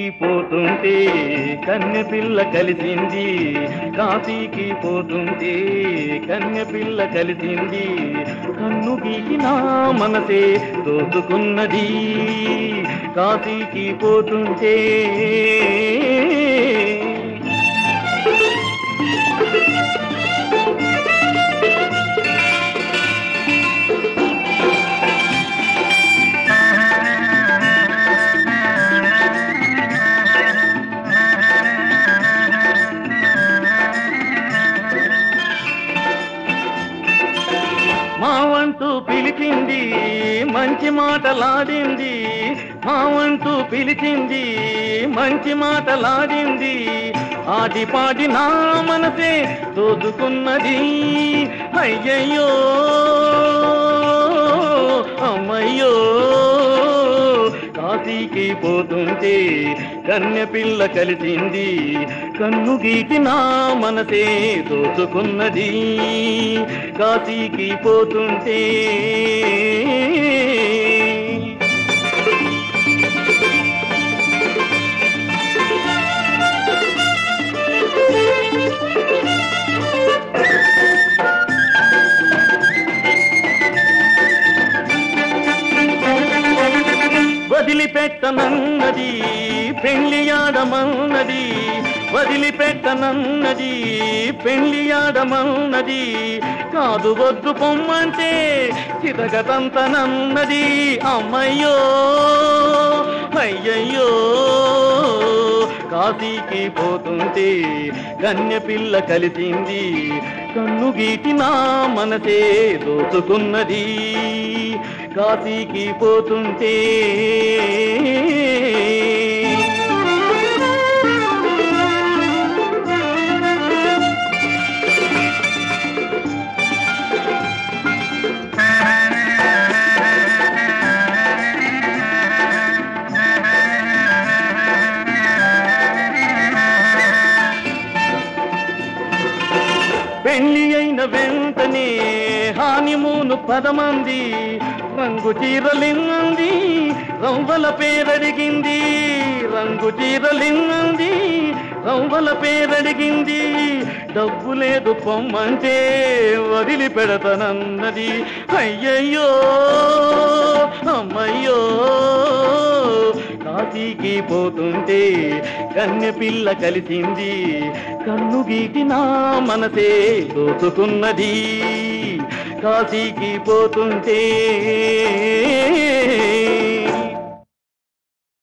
పోతుంటే కన్నె పిల్ల కలిసింది కాశీకి పోతుంటే కన్నె పిల్ల కలిసింది కన్ను గీకి నా మనసే దోచుకున్నది కాశీకి పోతుంటే మా వంటూ పిలిచింది మంచి మాటలాడింది మా వంటూ పిలిచింది మంచి మాటలాడింది ఆడి పాడి నా మనసే దోచుకున్నది అయ్యయ్యో అమ్మయ్యో కాశీకి పోతుంటే కన్య పిల్ల కలిసింది కన్ను గీకి నా మనసే దోచుకున్నది కాశీకి పోతుంటే వదిలిపెట్టనన్నది పెళ్లియాడమన్నది వదిలిపెట్టనన్నది పెళ్లియాడమన్నది కాదు వద్దు పొమ్మంటే చితగతంతనన్నది అమ్మయ్యో అయ్యయ్యో కాశీకి పోతుంటే కన్య పిల్ల కలిసింది కన్ను గీటి నా మనసే దోచుకున్నది కాశీకి పోతుంటే పెళ్లి అయిన వెంటనే హానిమూను పదమంది రంగు చీరలింది రంగుల పేరడిగింది రంగు చీరలింది రంగుల పేరడిగింది డబ్బు లేదు పొమ్మంటే వదిలి పెడతానన్నది అయ్యయ్యో అమ్మయ్యో కాశీకి పోతుంటే కన్య పిల్ల కలిసింది కన్ను గీటి నా మనసే దోచుకున్నది కాశీకి పోతుంటే